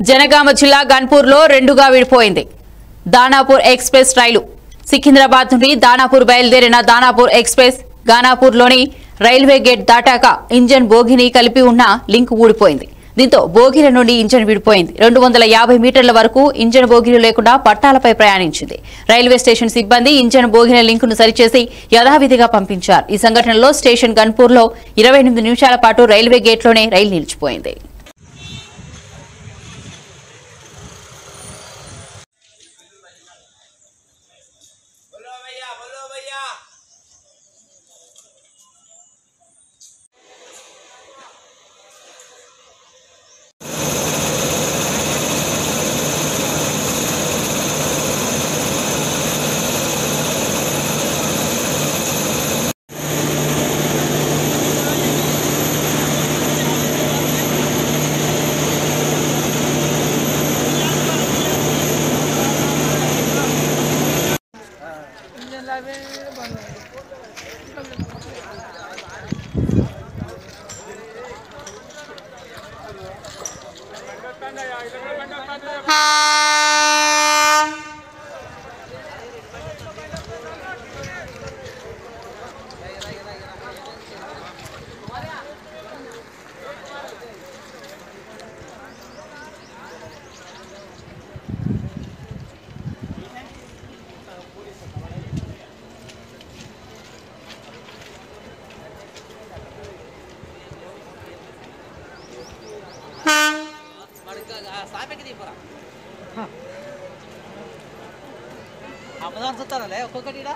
జనగామ జిల్లా గన్పూర్లో రెండుగా విడిపోయింది దానాపూర్ ఎక్స్ప్రెస్ రైలు సికింద్రాబాద్ నుండి దానాపూర్ బయలుదేరిన దానాపూర్ ఎక్స్ప్రెస్ గానాపూర్లోని రైల్వే గేట్ దాటాక ఇంజన్ బోగిని కలిపి ఉన్న లింక్ ఊడిపోయింది దీంతో బోగిల నుండి ఇంజన్ విడిపోయింది రెండు వందల యాభై మీటర్ల వరకు ఇంజన్ బోగిలు లేకుండా పట్టాలపై ప్రయాణించింది రైల్వే స్టేషన్ సిబ్బంది ఇంజన్ బోగిన లింకును సరిచేసి యథావిధిగా పంపించారు ఈ సంఘటనలో స్టేషన్ గన్పూర్లో ఇరవై ఎనిమిది నిమిషాల పాటు రైల్వే గేట్లోనే రైలు నిలిచిపోయింది बोलो भैया बोलो भैया సాపెక్కి తీపురా అమ్మదాన్ని చూస్తారా ఒక్కొక్కటి ఈడ?